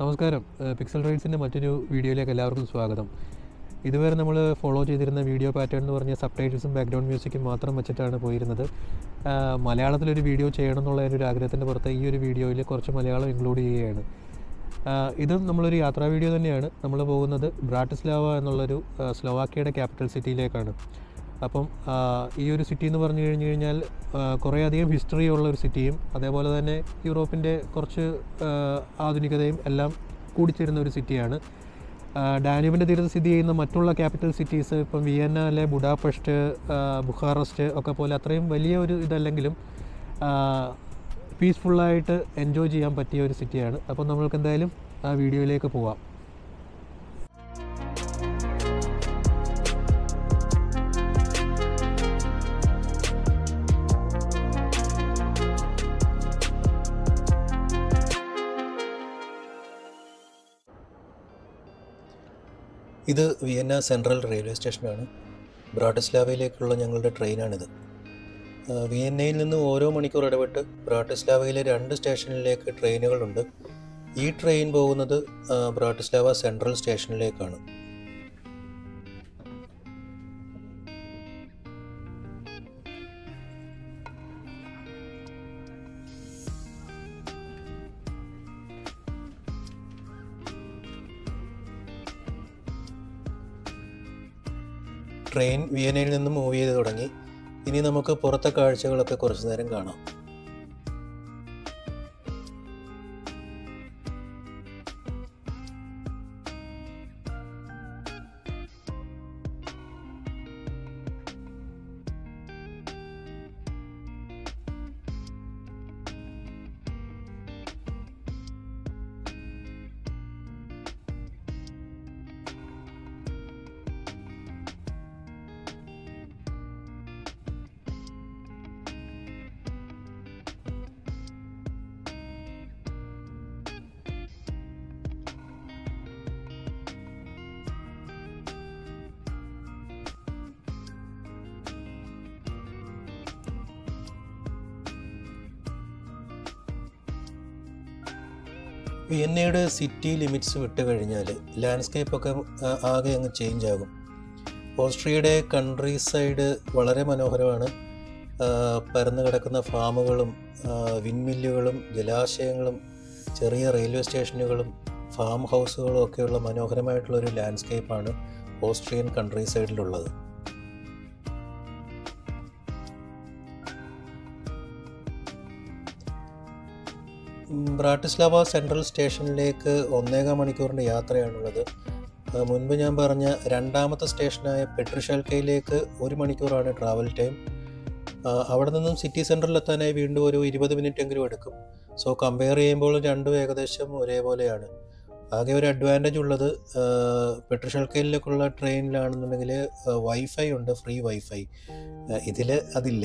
നമസ്കാരം പിക്സൽ റൈഡ്സിൻ്റെ മറ്റൊരു വീഡിയോയിലേക്ക് എല്ലാവർക്കും സ്വാഗതം ഇതുവരെ നമ്മൾ ഫോളോ ചെയ്തിരുന്ന വീഡിയോ പാറ്റേൺ എന്ന് പറഞ്ഞ സബ് ടൈറ്റിൽസും ബാക്ക്ഗ്രൗണ്ട് മ്യൂസിക്കും മാത്രം വെച്ചിട്ടാണ് പോയിരുന്നത് ആ, മലയാളത്തിലൊരു വീഡിയോ ചെയ്യണം എന്നുള്ള ഒരു ആഗ്രഹത്തിൻ്റെ പുറത്ത് ഈ ഒരു വീഡിയോയിൽ കുറച്ച് മലയാളം ഇൻക്ലൂഡ് ചെയ്യുകയാണ് ആ, ഇതും നമ്മളൊരു യാത്രാ വീഡിയോ തന്നെയാണ് നമ്മൾ പോകുന്നത് ബ്രാട്ടിസ്ലാവ എന്നുള്ളൊരു ആ, സ്ലോവാക്യയുടെ ക്യാപിറ്റൽ സിറ്റിയിലേക്കാണ് അപ്പം ആ, ഈ ഒരു സിറ്റി എന്ന് പറഞ്ഞു കഴിഞ്ഞു കഴിഞ്ഞാൽ ആ, കുറേയധികം ഹിസ്റ്ററി ഉള്ള ഒരു സിറ്റിയും അതേപോലെ തന്നെ യൂറോപ്പിൻ്റെ കുറച്ച് ആ, ആധുനികതയും എല്ലാം കൂടിച്ചേരുന്ന ഒരു സിറ്റിയാണ് ആ, ഡാന്യൂബിൻ്റെ തീരത്ത് സ്ഥിതി ചെയ്യുന്ന മറ്റുള്ള ക്യാപിറ്റൽ സിറ്റീസ് ഇപ്പം വിയന്ന അല്ലെ ബുഡാപെസ്റ്റ് ആ, ബുഖാറസ്റ്റ് ഒക്കെ പോലെ അത്രയും വലിയ ഒരു ഇതല്ലെങ്കിലും പീസ്ഫുള്ളായിട്ട് എൻജോയ് ചെയ്യാൻ പറ്റിയ ഒരു സിറ്റിയാണ് അപ്പോൾ നമ്മൾക്ക് എന്തായാലും ആ വീഡിയോയിലേക്ക് പോവാം ഇത് വിയന്ന സെൻട്രൽ റെയിൽവേ സ്റ്റേഷനാണ് ബ്രാട്ടിസ്ലാവയിലേക്കുള്ള ഞങ്ങളുടെ ട്രെയിനാണിത് ആ, വിയന്നയിൽ നിന്ന് ഓരോ മണിക്കൂർ ഇടവിട്ട് ബ്രാട്ടിസ്ലാവയിലെ രണ്ട് സ്റ്റേഷനിലേക്ക് ട്രെയിനുകളുണ്ട് ഈ ട്രെയിൻ പോകുന്നത് ആ, ബ്രാട്ടിസ്ലാവ സെൻട്രൽ സ്റ്റേഷനിലേക്കാണ് ട്രെയിൻ വിയനയിൽ നിന്ന് മൂവ് ചെയ്ത് തുടങ്ങി ഇനി നമുക്ക് പുറത്തെ കാഴ്ചകളൊക്കെ കുറച്ചു നേരം കാണാം വിയന്നയുടെ സിറ്റി ലിമിറ്റ്സ് വിട്ട് കഴിഞ്ഞാൽ ലാൻഡ്സ്കേപ്പ് ഒക്കെ ആ, ആകെ അങ്ങ് ചേഞ്ച് ആകും ഓസ്ട്രിയയുടെ കൺട്രി സൈഡ് വളരെ മനോഹരമാണ് ആ, പരന്നു കിടക്കുന്ന ഫാമുകളും ആ, വിൻമില്ലുകളും ജലാശയങ്ങളും ചെറിയ റെയിൽവേ സ്റ്റേഷനുകളും ഫാം ഹൗസുകളും ഒക്കെയുള്ള മനോഹരമായിട്ടുള്ളൊരു ലാൻഡ്സ്കേപ്പാണ് ഓസ്ട്രിയൻ കൺട്രി സൈഡിലുള്ളത് ഉം, ബ്രാട്ടിസ്ലാവ സെൻട്രൽ സ്റ്റേഷനിലേക്ക് ഒന്നേകാൽ മണിക്കൂറിൻ്റെ യാത്രയാണുള്ളത് ആ, മുൻപ് ഞാൻ പറഞ്ഞ രണ്ടാമത്തെ സ്റ്റേഷനായ പെട്രിഷൽക്കയിലേക്ക് ഒരു മണിക്കൂറാണ് ട്രാവൽ ടൈം ആ, അവിടെ നിന്നും സിറ്റി സെൻറ്ററിൽ എത്താനായി വീണ്ടും ഒരു ഇരുപത് മിനിറ്റ് എങ്കിലും എടുക്കും സോ കമ്പയർ ചെയ്യുമ്പോൾ രണ്ടും ഏകദേശം ഒരേപോലെയാണ് ആകെ ഒരു അഡ്വാൻറ്റേജ് ഉള്ളത് പെട്രിഷൽക്കയിലേക്കുള്ള ട്രെയിനിലാണെന്നുണ്ടെങ്കിൽ വൈഫൈ ഉണ്ട് ഫ്രീ വൈഫൈ ഇതിൽ അതില്ല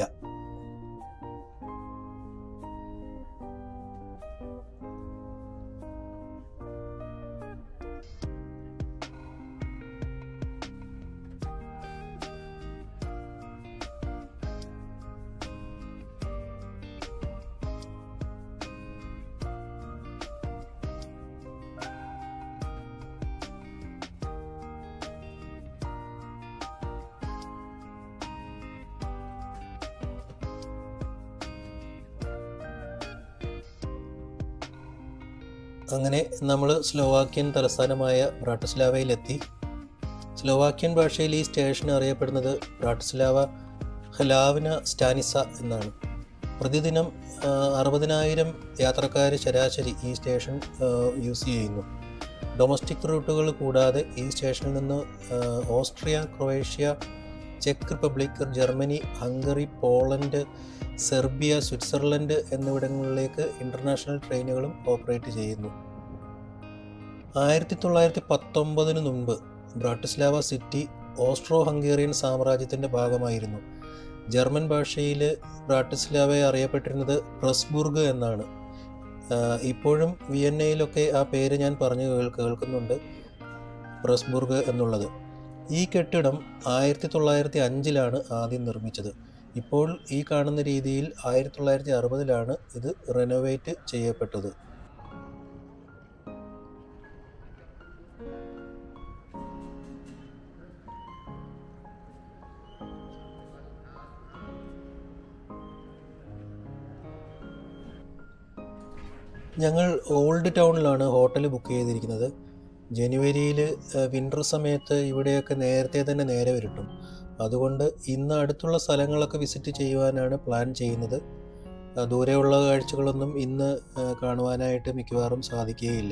അങ്ങനെ നമ്മൾ സ്ലോവാക്യൻ തലസ്ഥാനമായ ബ്രാട്ടിസ്ലാവയിലെത്തി സ്ലോവാക്യൻ ഭാഷയിൽ ഈ സ്റ്റേഷൻ അറിയപ്പെടുന്നത് ബ്രാട്ടിസ്ലാവ ഹലാവിന സ്റ്റാനിസ എന്നാണ് പ്രതിദിനം ആ, അറുപതിനായിരം യാത്രക്കാർ ശരാശരി ഈ സ്റ്റേഷൻ ആ, യൂസ് ചെയ്യുന്നു ഡൊമസ്റ്റിക് റൂട്ടുകൾ കൂടാതെ ഈ സ്റ്റേഷനിൽ നിന്ന് ആ, ഓസ്ട്രിയ ക്രൊയേഷ്യ ചെക്ക് Republic Germany Hungary Poland Serbia Switzerland എന്നിവിടങ്ങളിലേക്ക് ഇൻ്റർനാഷണൽ ട്രെയിനുകളും ഓപ്പറേറ്റ് ചെയ്യുന്നു ആയിരത്തി തൊള്ളായിരത്തി പത്തൊമ്പതിന് മുൻപ് ബ്രാട്ടിസ്ലാവ സിറ്റി ഓസ്ട്രോ ഹംഗേറിയൻ സാമ്രാജ്യത്തിൻ്റെ ഭാഗമായിരുന്നു ജർമ്മൻ ഭാഷയിൽ ബ്രാട്ടിസ്ലാവയെ അറിയപ്പെട്ടിരുന്നത് പ്രസ്ബുർഗ് എന്നാണ് ആഹ് ഇപ്പോഴും വിയന്നയിലൊക്കെ ആ പേര് ഞാൻ പറഞ്ഞു കേൾ- കേൾക്കുന്നുണ്ട് പ്രസ്ബുർഗ് എന്നുള്ളത് ഈ കെട്ടിടം ആയിരത്തി തൊള്ളായിരത്തി അഞ്ചിലാണ് ആദ്യം നിർമ്മിച്ചത് ഇപ്പോൾ ഈ കാണുന്ന രീതിയിൽ ആയിരത്തി തൊള്ളായിരത്തി അറുപതിലാണ് ഇത് റെനോവേറ്റ് ചെയ്യപ്പെട്ടത് ഞങ്ങൾ ഓൾഡ് ടൗണിലാണ് ഹോട്ടൽ ബുക്ക് ചെയ്തിരിക്കുന്നത് ജനുവരിയിൽ വിൻ്റർ സമയത്ത് ഇവിടെയൊക്കെ നേരത്തെ തന്നെ നേരെ വരുട്ടും അതുകൊണ്ട് ഇന്ന് അടുത്തുള്ള സ്ഥലങ്ങളൊക്കെ വിസിറ്റ് ചെയ്യുവാനാണ് പ്ലാൻ ചെയ്യുന്നത് ആ, ദൂരെയുള്ള കാഴ്ചകളൊന്നും ഇന്ന് ആ, കാണുവാനായിട്ട് മിക്കവാറും സാധിക്കുകയില്ല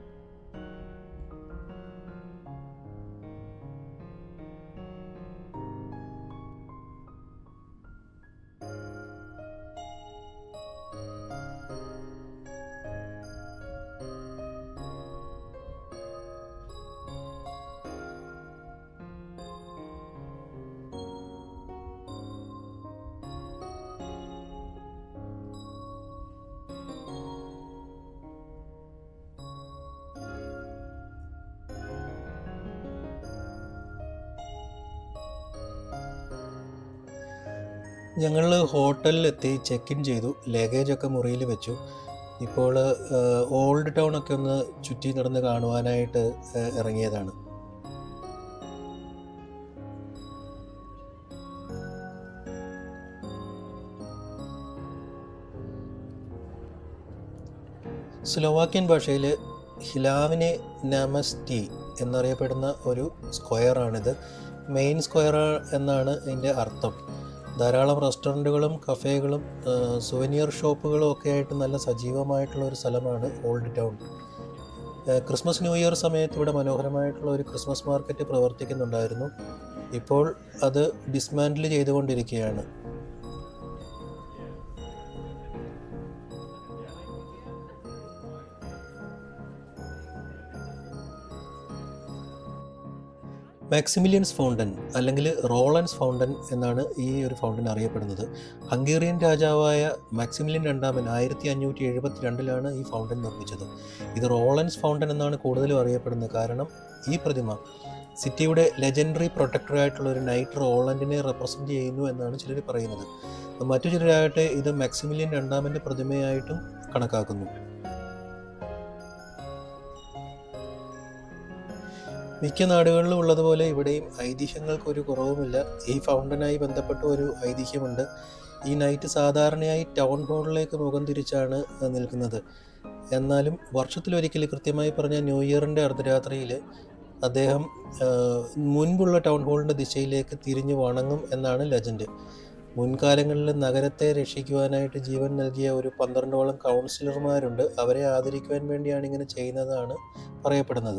ഞങ്ങൾ ഹോട്ടലിലെത്തി ചെക്ക് ഇൻ ചെയ്തു ലഗേജൊക്കെ മുറിയിൽ വെച്ചു ഇപ്പോൾ ഓൾഡ് ടൗൺ ഒക്കെ ഒന്ന് ചുറ്റി നടന്ന് കാണുവാനായിട്ട് ആ, ഇറങ്ങിയതാണ് സ്ലോവാക്യൻ ഭാഷയിൽ ഹിലാവിനെ നമസ്റ്റി എന്നറിയപ്പെടുന്ന ഒരു സ്ക്വയറാണിത് മെയിൻ സ്ക്വയർ എന്നാണ് ഇതിൻ്റെ അർത്ഥം ധാരാളം റെസ്റ്റോറൻറ്റുകളും കഫേകളും സുവനിയർ ഷോപ്പുകളും ഒക്കെ ആയിട്ട് നല്ല സജീവമായിട്ടുള്ള ഒരു സ്ഥലമാണ് ഓൾഡ് ടൗൺ ഏഹ് ക്രിസ്മസ് ന്യൂ ഇയർ സമയത്ത് ഇവിടെ മനോഹരമായിട്ടുള്ള ഒരു ക്രിസ്മസ് മാർക്കറ്റ് പ്രവർത്തിക്കുന്നുണ്ടായിരുന്നു ഇപ്പോൾ അത് ഡിസ്മാൻഡിൽ ചെയ്തുകൊണ്ടിരിക്കുകയാണ് മാക്സിമിലിയൻസ് ഫൗണ്ടൻ അല്ലെങ്കിൽ റോളൻസ് ഫൗണ്ടൻ എന്നാണ് ഈ ഒരു ഫൗണ്ടൻ അറിയപ്പെടുന്നത് ഹംഗേറിയൻ രാജാവായ മാക്സിമിലിയൻ രണ്ടാമൻ ആയിരത്തി അഞ്ഞൂറ്റി എഴുപത്തി രണ്ടിലാണ് ഈ ഫൗണ്ടൻ നിർമ്മിച്ചത് ഇത് റോളൻസ് ഫൗണ്ടൻ എന്നാണ് കൂടുതലും അറിയപ്പെടുന്നത് കാരണം ഈ പ്രതിമ സിറ്റിയുടെ ലെജൻഡറി പ്രൊട്ടക്ടറായിട്ടുള്ള ഒരു നൈറ്റ് റോളൻഡിനെ റെപ്രസെൻ്റ് ചെയ്യുന്നു എന്നാണ് ചിലർ പറയുന്നത് മറ്റു ചിലരാകട്ടെ ഇത് മാക്സിമിലിയൻ രണ്ടാമൻ്റെ പ്രതിമയായിട്ടും കണക്കാക്കുന്നു മിക്ക നാടുകളിലും ഉള്ളതുപോലെ ഇവിടെയും ഐതിഹ്യങ്ങൾക്ക് ഒരു കുറവുമില്ല ഈ ഫൗണ്ടനായി ബന്ധപ്പെട്ട ഒരു ഐതിഹ്യമുണ്ട് ഈ നൈറ്റ് സാധാരണയായി ടൗൺ ഹാളിലേക്ക് മുഖം തിരിച്ചാണ് നിൽക്കുന്നത് എന്നാലും വർഷത്തിലൊരിക്കൽ കൃത്യമായി പറഞ്ഞ ന്യൂ ഇയറിൻ്റെ അർദ്ധരാത്രിയിൽ അദ്ദേഹം ആ, മുൻപുള്ള ടൗൺ ഹാളിൻ്റെ ദിശയിലേക്ക് തിരിഞ്ഞു വണങ്ങും എന്നാണ് ലെജൻഡ് മുൻകാലങ്ങളിൽ നഗരത്തെ രക്ഷിക്കുവാനായിട്ട് ജീവൻ നൽകിയ ഒരു പന്ത്രണ്ടോളം കൗൺസിലർമാരുണ്ട് അവരെ ആദരിക്കുവാൻ വേണ്ടിയാണ് ഇങ്ങനെ ചെയ്യുന്നതാണ് പറയപ്പെടുന്നത്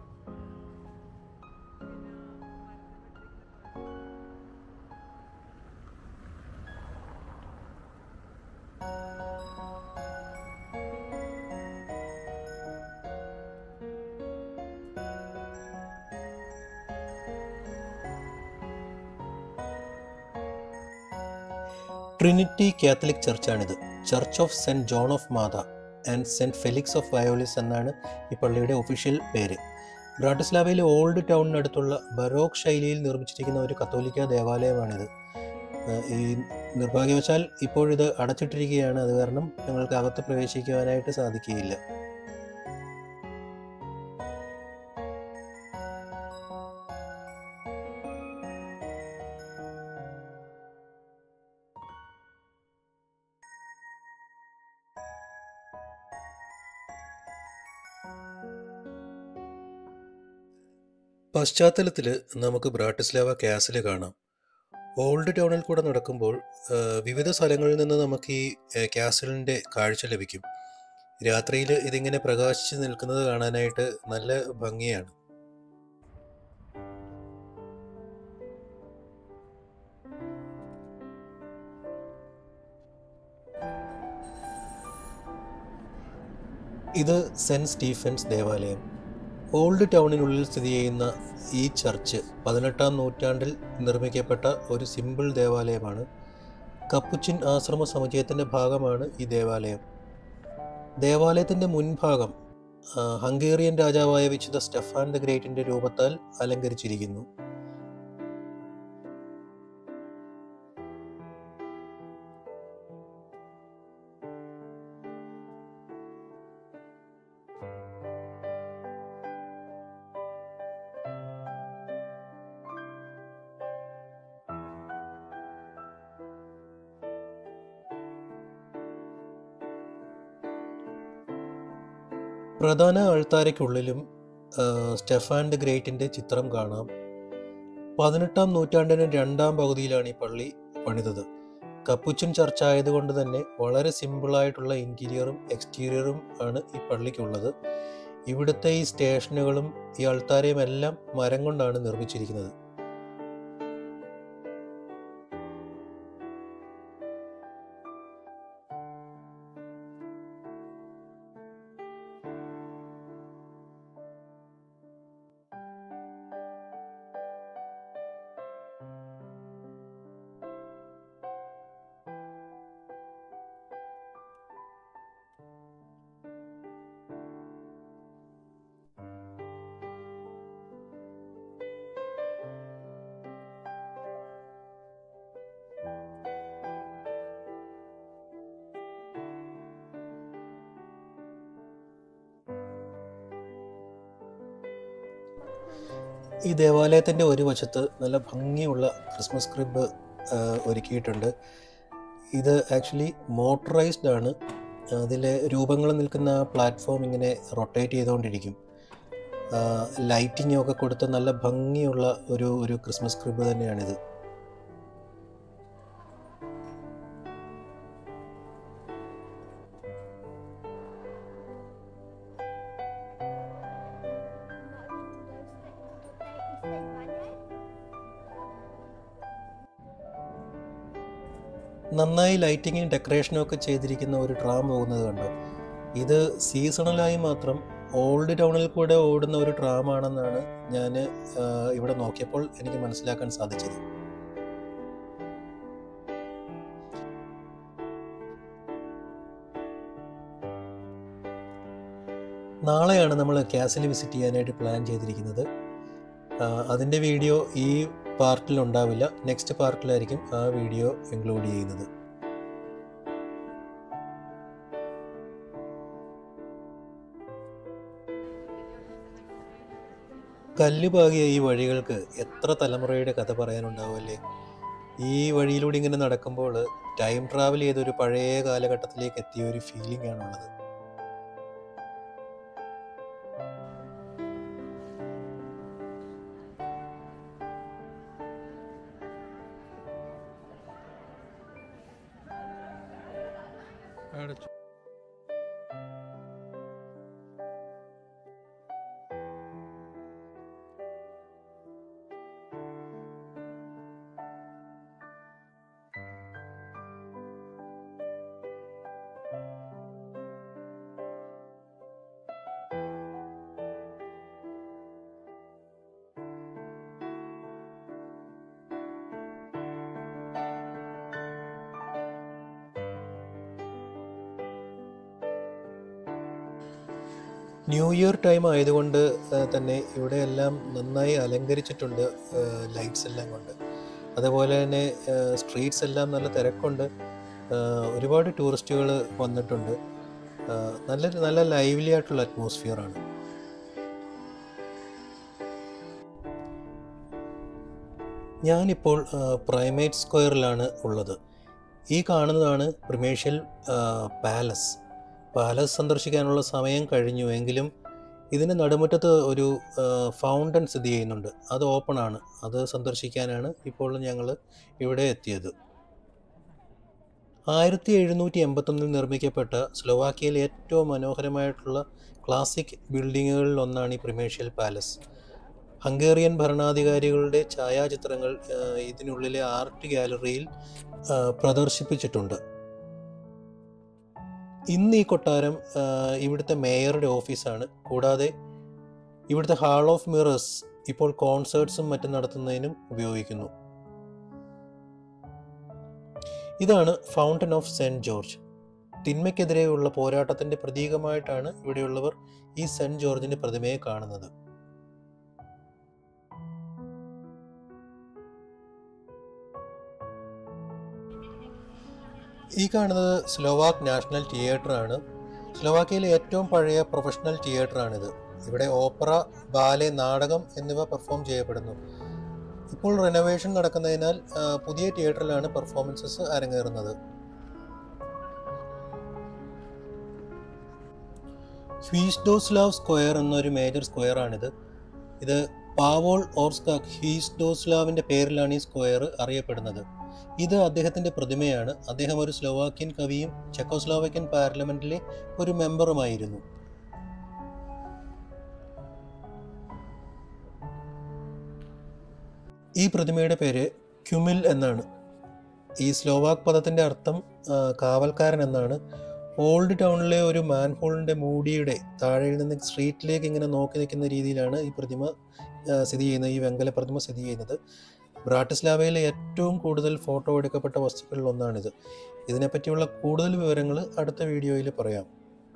ട്രിനിറ്റി കാത്തലിക് ചർച്ചാണിത് church of Saint John of Matha and Saint Felix of Valois എന്നാണ് ഈ പള്ളിയുടെ ഒഫീഷ്യൽ പേര് ബ്രാട്ടിസ്ലാവയിലെ ഓൾഡ് ടൗണിനടുത്തുള്ള ബറോക്ക് ശൈലിയിൽ നിർമ്മിച്ചിരിക്കുന്ന ഒരു കത്തോലിക്ക ദേവാലയമാണിത് ഏഹ് ഈ നിർഭാഗ്യവശാൽ ഇപ്പോഴിത് അടച്ചിട്ടിരിക്കുകയാണ് അത് കാരണം ഞങ്ങൾക്ക് അകത്ത് പ്രവേശിക്കുവാനായിട്ട് സാധിക്കുകയില്ല പശ്ചാത്തലത്തിൽ നമുക്ക് ബ്രാട്ടിസ്ലാവ കാസിൽ കാണാം ഓൾഡ് ടൗണിൽ കൂടെ നടക്കുമ്പോൾ ആ, വിവിധ സ്ഥലങ്ങളിൽ നിന്ന് നമുക്ക് ഈ ആ, കാസിലിൻ്റെ കാഴ്ച ലഭിക്കും രാത്രിയിൽ ഇതിങ്ങനെ പ്രകാശിച്ച് നിൽക്കുന്നത് കാണാനായിട്ട് നല്ല ഭംഗിയാണ് ഇത് സെൻറ്റ് സ്റ്റീഫൻസ് ദേവാലയം ഓൾഡ് ടൗണിനുള്ളിൽ സ്ഥിതി ചെയ്യുന്ന ഈ ചർച്ച് പതിനെട്ടാം നൂറ്റാണ്ടിൽ നിർമ്മിക്കപ്പെട്ട ഒരു സിമ്പിൾ ദേവാലയമാണ് കപ്പുച്ചിൻ ആശ്രമ സമുച്ചയത്തിൻ്റെ ഭാഗമാണ് ഈ ദേവാലയം ദേവാലയത്തിൻ്റെ മുൻഭാഗം ആ, ഹംഗേറിയൻ രാജാവായ വിശുദ്ധ സ്റ്റെഫാൻ ദ ഗ്രേറ്റിൻ്റെ രൂപത്താൽ അലങ്കരിച്ചിരിക്കുന്നു പ്രധാന അൾത്താരയ്ക്കുള്ളിലും ആ, സ്റ്റെഫാൻ ദി ഗ്രേറ്റിൻ്റെ ചിത്രം കാണാം പതിനെട്ടാം നൂറ്റാണ്ടിന് രണ്ടാം പകുതിയിലാണ് ഈ പള്ളി പണിതത് കപ്പുച്ചൻ ചർച്ച ആയതുകൊണ്ട് തന്നെ വളരെ സിമ്പിളായിട്ടുള്ള ഇൻറ്റീരിയറും എക്സ്റ്റീരിയറും ആണ് ഈ പള്ളിക്കുള്ളത് ഇവിടുത്തെ ഈ സ്റ്റേഷനുകളും ഈ അൾത്താരയും എല്ലാം മരം കൊണ്ടാണ് നിർമ്മിച്ചിരിക്കുന്നത് ഈ ദേവാലയത്തിൻ്റെ ഒരു വശത്ത് നല്ല ഭംഗിയുള്ള ക്രിസ്മസ് ക്രിബ് ഒരുക്കിയിട്ടുണ്ട് ഇത് ആക്ച്വലി മോട്ടറൈസ്ഡ് ആണ് അതിലെ രൂപങ്ങൾ നിൽക്കുന്ന പ്ലാറ്റ്ഫോം ഇങ്ങനെ റൊട്ടേറ്റ് ചെയ്തുകൊണ്ടിരിക്കും ലൈറ്റിംഗ് ഒക്കെ കൊടുത്ത് നല്ല ഭംഗിയുള്ള ഒരു ഒരു ക്രിസ്മസ് ക്രിബ് തന്നെയാണിത് നന്നായി ലൈറ്റിങ്ങും ഡെക്കറേഷനും ഒക്കെ ചെയ്തിരിക്കുന്ന ഒരു ട്രാം പോകുന്നത് കണ്ടോ ഇത് സീസണലായി മാത്രം ഓൾഡ് ടൗണിൽ കൂടെ ഓടുന്ന ഒരു ട്രാമാണെന്നാണ് ഞാൻ ഇവിടെ നോക്കിയപ്പോൾ എനിക്ക് മനസ്സിലാക്കാൻ സാധിച്ചത് നാളെയാണ് നമ്മൾ കാസിൽ വിസിറ്റ് ചെയ്യാനായിട്ട് പ്ലാൻ ചെയ്തിരിക്കുന്നത് ആ, അതിൻ്റെ വീഡിയോ ഈ പാർട്ടിൽ ഉണ്ടാവില്ല നെക്സ്റ്റ് പാർട്ടിലായിരിക്കും ആ വീഡിയോ ഇൻക്ലൂഡ് ചെയ്യുന്നത് കല്ലുപാകിയ ഈ വഴികൾക്ക് എത്ര തലമുറയുടെ കഥ പറയാനുണ്ടാവുമല്ലേ ഈ വഴിയിലൂടെ ഇങ്ങനെ നടക്കുമ്പോൾ ടൈം ട്രാവൽ ചെയ്ത ഒരു പഴയ കാലഘട്ടത്തിലേക്ക് എത്തിയ ഒരു ഫീലിംഗ് ആണുള്ളത് ന്യൂ ഇയർ ടൈം ആയതുകൊണ്ട് ആ, തന്നെ ഇവിടെ എല്ലാം നന്നായി അലങ്കരിച്ചിട്ടുണ്ട് ലൈറ്റ്സ് എല്ലാം കൊണ്ട് അതുപോലെ തന്നെ സ്ട്രീറ്റ്സ് എല്ലാം നല്ല തിരക്കുണ്ട് ആ, ഒരുപാട് ടൂറിസ്റ്റുകൾ വന്നിട്ടുണ്ട് ആ, നല്ല നല്ല ലൈവ്ലി ആയിട്ടുള്ള അറ്റ്മോസ്ഫിയർ ആണ് ഞാനിപ്പോൾ ആ, പ്രൈമേറ്റ് സ്ക്വയറിലാണ് ഉള്ളത് ഈ കാണുന്നതാണ് പ്രിമേഷ്യൽ ആ, പാലസ് പാലസ് സന്ദർശിക്കാനുള്ള സമയം കഴിഞ്ഞു എങ്കിലും ഇതിന് നടുമുറ്റത്ത് ഒരു ആ, ഫൗണ്ടൻ സ്ഥിതി ചെയ്യുന്നുണ്ട് അത് ഓപ്പൺ ആണ് അത് സന്ദർശിക്കാനാണ് ഇപ്പോൾ ഞങ്ങൾ ഇവിടെ എത്തിയത് ആയിരത്തി എഴുന്നൂറ്റി എൺപത്തൊന്നിൽ നിർമ്മിക്കപ്പെട്ട സ്ലൊവാക്കിയയിലെ ഏറ്റവും മനോഹരമായിട്ടുള്ള ക്ലാസിക് ബിൽഡിങ്ങുകളിൽ ഒന്നാണ് ഈ പ്രിമേഷ്യൽ പാലസ് ഹംഗേറിയൻ ഭരണാധികാരികളുടെ ഛായാചിത്രങ്ങൾ ആ, ഇതിനുള്ളിലെ ആർട്ട് ഗാലറിയിൽ ആ, പ്രദർശിപ്പിച്ചിട്ടുണ്ട് ഇന്ന് ഈ കൊട്ടാരം ആ, ഇവിടുത്തെ മേയറുടെ ഓഫീസാണ് കൂടാതെ ഇവിടുത്തെ ഹാൾ ഓഫ് മിറേഴ്സ് ഇപ്പോൾ കോൺസേർട്സും മറ്റും നടത്തുന്നതിനും ഉപയോഗിക്കുന്നു ഇതാണ് ഫൗണ്ടൻ ഓഫ് സെന്റ് ജോർജ് തിന്മയ്ക്കെതിരെയുള്ള പോരാട്ടത്തിന്റെ പ്രതീകമായിട്ടാണ് ഇവിടെയുള്ളവർ ഈ സെന്റ് ജോർജിന്റെ പ്രതിമയെ കാണുന്നത് ഈ കാണുന്നത് സ്ലോവാക്ക് നാഷണൽ തിയേറ്റർ ആണ് സ്ലോവാക്കിയയിലെ ഏറ്റവും പഴയ പ്രൊഫഷണൽ തിയേറ്റർ ആണിത് ഇവിടെ ഓപ്പറ ബാലെ നാടകം എന്നിവ പെർഫോം ചെയ്യപ്പെടുന്നു ഇപ്പോൾ റെനോവേഷൻ നടക്കുന്നതിനാൽ ആ, പുതിയ തിയേറ്ററിലാണ് പെർഫോമൻസസ് അരങ്ങേറുന്നത് ഹ്വീസ്ഡോസ്ലാവ് സ്ക്വയർ എന്നൊരു മേജർ സ്ക്വയർ ആണിത് ഇത് പാവോൾ ഓർസ്കാക് ഹീസ്ഡോസ്ലാവിൻ്റെ പേരിലാണ് ഈ സ്ക്വയർ അറിയപ്പെടുന്നത് ഇത് അദ്ദേഹത്തിൻ്റെ പ്രതിമയാണ് അദ്ദേഹം ഒരു സ്ലോവാക്യൻ കവിയും ചെക്കോസ്ലോവാക്യൻ പാർലമെൻറ്റിലെ ഒരു മെമ്പറുമായിരുന്നു ഈ പ്രതിമയുടെ പേര് ക്യുമിൽ എന്നാണ് ഈ സ്ലോവാക്ക് പദത്തിൻ്റെ അർത്ഥം ആ, കാവൽക്കാരൻ എന്നാണ് ഓൾഡ് ടൗണിലെ ഒരു മാൻഹോളിൻ്റെ മൂടിയുടെ താഴെയിൽ നിന്ന് സ്ട്രീറ്റിലേക്ക് ഇങ്ങനെ നോക്കി നിൽക്കുന്ന രീതിയിലാണ് ഈ പ്രതിമ ആ, സ്ഥിതി ചെയ്യുന്നത് ഈ വെങ്കല പ്രതിമ സ്ഥിതി ചെയ്യുന്നത് ബ്രാട്ടിസ്ലാവയിലെ ഏറ്റവും കൂടുതൽ ഫോട്ടോ എടുക്കപ്പെട്ട വസ്തുക്കളിൽ ഒന്നാണിത് ഇതിനെപ്പറ്റിയുള്ള കൂടുതൽ വിവരങ്ങൾ അടുത്ത വീഡിയോയിൽ പറയാം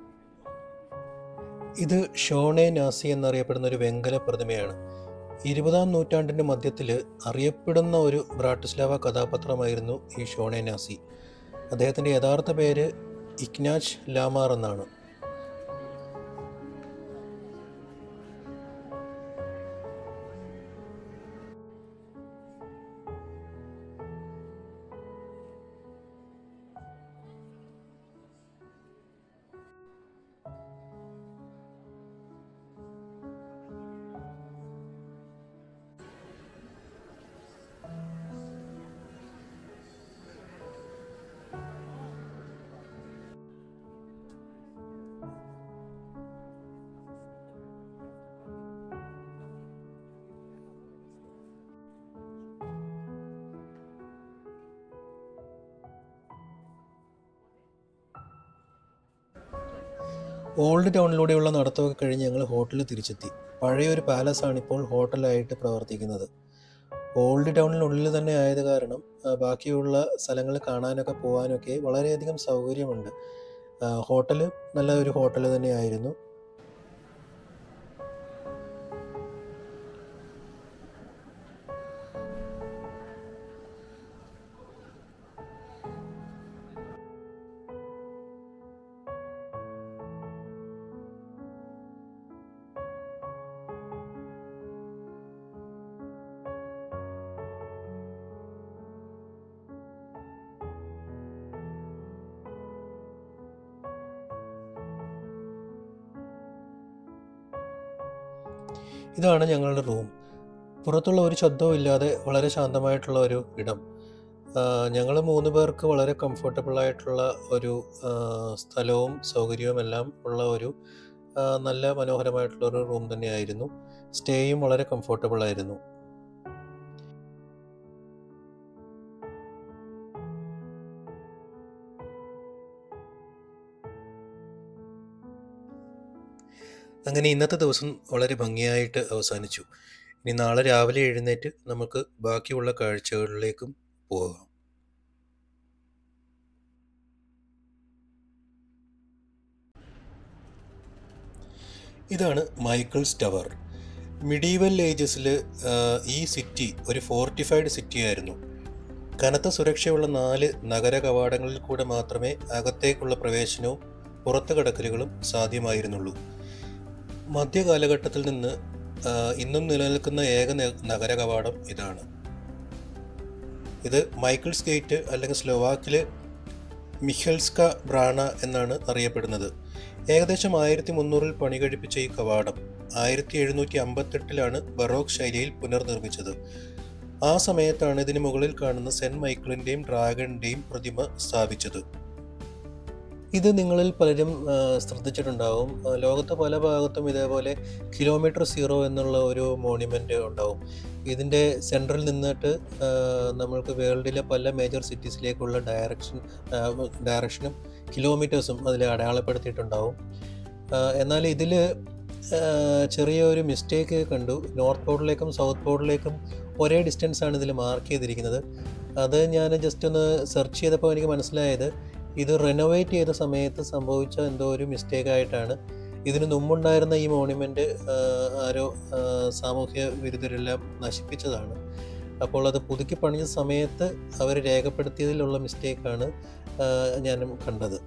ഇത് ഷോണെ നാസി എന്നറിയപ്പെടുന്ന ഒരു വെങ്കല പ്രതിമയാണ് ഇരുപതാം നൂറ്റാണ്ടിൻ്റെ മധ്യത്തിൽ അറിയപ്പെടുന്ന ഒരു ബ്രാട്ടിസ്ലാവ കഥാപാത്രമായിരുന്നു ഈ ഷോണെ നാസി അദ്ദേഹത്തിൻ്റെ യഥാർത്ഥ പേര് ഇഗ്നാച്ച് ലാമാർ എന്നാണ് ഓൾഡ് ടൗണിലൂടെയുള്ള നടത്തമൊക്കെ കഴിഞ്ഞ് ഞങ്ങൾ ഹോട്ടലിൽ തിരിച്ചെത്തി പഴയൊരു പാലസാണ് ഇപ്പോൾ ഹോട്ടലായിട്ട് പ്രവർത്തിക്കുന്നത് ഓൾഡ് ടൗണിനുള്ളിൽ തന്നെ ആയത് കാരണം ആ, ബാക്കിയുള്ള സ്ഥലങ്ങൾ കാണാനൊക്കെ പോകാനൊക്കെ വളരെയധികം സൗകര്യമുണ്ട് ഹോട്ടൽ നല്ല ഒരു ഹോട്ടൽ തന്നെയായിരുന്നു ഇതാണ് ഞങ്ങളുടെ റൂം പുറത്തുള്ള ഒരു ശബ്ദവും ഇല്ലാതെ വളരെ ശാന്തമായിട്ടുള്ള ഒരു ഇടം ഞങ്ങൾ മൂന്ന് പേർക്ക് വളരെ കംഫർട്ടബിൾ ആയിട്ടുള്ള ഒരു ആ, സ്ഥലവും സൗകര്യവും എല്ലാം ഉള്ള ഒരു ആ, നല്ല മനോഹരമായിട്ടുള്ള ഒരു റൂം തന്നെയായിരുന്നു സ്റ്റേയും വളരെ കംഫർട്ടബിൾ ആയിരുന്നു അങ്ങനെ ഇന്നത്തെ ദിവസം വളരെ ഭംഗിയായിട്ട് അവസാനിച്ചു ഇനി നാളെ രാവിലെ എഴുന്നേറ്റ് നമുക്ക് ബാക്കിയുള്ള കാഴ്ചകളിലേക്കും പോകാം ഇതാണ് മൈക്കിൾസ് ടവർ മിഡീവൽ ഏജസിൽ ഈ സിറ്റി ഒരു ഫോർട്ടിഫൈഡ് സിറ്റി ആയിരുന്നു കനത്ത സുരക്ഷയുള്ള നാല് നഗര കവാടങ്ങളിൽ കൂടെ മാത്രമേ അകത്തേക്കുള്ള പ്രവേശനവും പുറത്തു കടക്കലുകളും സാധ്യമായിരുന്നുള്ളൂ മധ്യകാലഘട്ടത്തിൽ നിന്ന് ആ, ഇന്നും നിലനിൽക്കുന്ന ഏക ന- നഗര കവാടം ഇതാണ് ഇത് മൈക്കിൾസ് ഗേറ്റ് അല്ലെങ്കിൽ സ്ലോവാക്കില് മിഹൽസ്ക ബ്രാണ എന്നാണ് അറിയപ്പെടുന്നത് ഏകദേശം ആയിരത്തി മുന്നൂറിൽ പണി കഴിപ്പിച്ച ഈ കവാടം ആയിരത്തി എഴുന്നൂറ്റി അമ്പത്തെട്ടിലാണ് ബറോക്ക് ശൈലിയിൽ പുനർനിർമ്മിച്ചത് ആ സമയത്താണ് ഇതിന് മുകളിൽ കാണുന്ന സെന്റ് മൈക്കിളിന്റെയും ഡ്രാഗണിന്റെയും പ്രതിമ സ്ഥാപിച്ചത് ഇത് നിങ്ങളിൽ പലരും ആ, ശ്രദ്ധിച്ചിട്ടുണ്ടാവും ആ, ലോകത്തെ പല ഭാഗത്തും ഇതേപോലെ കിലോമീറ്റർ സീറോ എന്നുള്ള ഒരു മോണ്യുമെൻ്റ് ഉണ്ടാവും ഇതിൻ്റെ സെൻട്രൽ നിന്നിട്ട് ആ, നമ്മൾക്ക് വേൾഡിലെ പല മേജർ സിറ്റീസിലേക്കുള്ള ഡയറക്ഷൻ ഡയറക്ഷനും കിലോമീറ്റേഴ്സും അതിൽ അടയാളപ്പെടുത്തിയിട്ടുണ്ടാവും ആ, എന്നാൽ ഇതിൽ ചെറിയൊരു മിസ്റ്റേക്ക് കണ്ടു നോർത്ത് പോർട്ടിലേക്കും സൗത്ത് പോർട്ടിലേക്കും ഒരേ ഡിസ്റ്റൻസ് ആണ് ഇതിൽ മാർക്ക് ചെയ്തിരിക്കുന്നത് അത് ഞാൻ ജസ്റ്റ് ഒന്ന് സെർച്ച് ചെയ്തപ്പോൾ എനിക്ക് മനസ്സിലായത് ഇത് റെനോവേറ്റ് ചെയ്ത സമയത്ത് സംഭവിച്ച എന്തോ ഒരു മിസ്റ്റേക്ക് ആയിട്ടാണ് ഇതിന് മുമ്പുണ്ടായിരുന്ന ഈ മോണ്യുമെൻ്റ് ആരോ ആ, സാമൂഹ്യ വിരുദ്ധരെല്ലാം നശിപ്പിച്ചതാണ് അപ്പോൾ അത് പുതുക്കി പണിഞ്ഞ സമയത്ത് അവർ രേഖപ്പെടുത്തിയതിലുള്ള മിസ്റ്റേക്കാണ് ഞാനും കണ്ടത്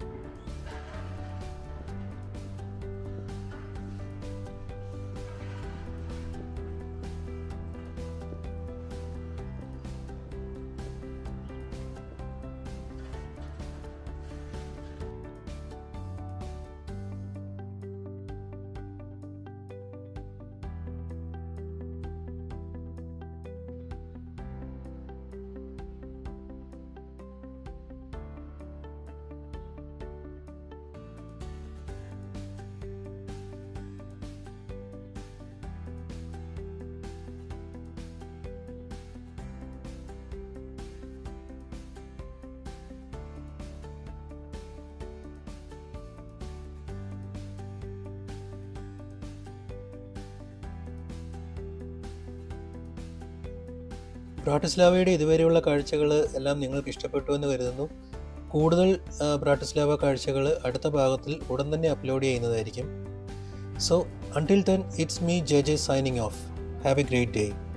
ബ്രാട്ടിസ്ലാവയുടെ ഇതുവരെയുള്ള കാഴ്ചകൾ എല്ലാം നിങ്ങൾക്ക് ഇഷ്ടപ്പെട്ടു എന്ന് കരുതുന്നു കൂടുതൽ ആ, ബ്രാട്ടിസ്ലാവ കാഴ്ചകൾ അടുത്ത ഭാഗത്തിൽ ഉടൻ തന്നെ അപ്ലോഡ് ചെയ്യുന്നതായിരിക്കും so until then it's me J J signing off have a great day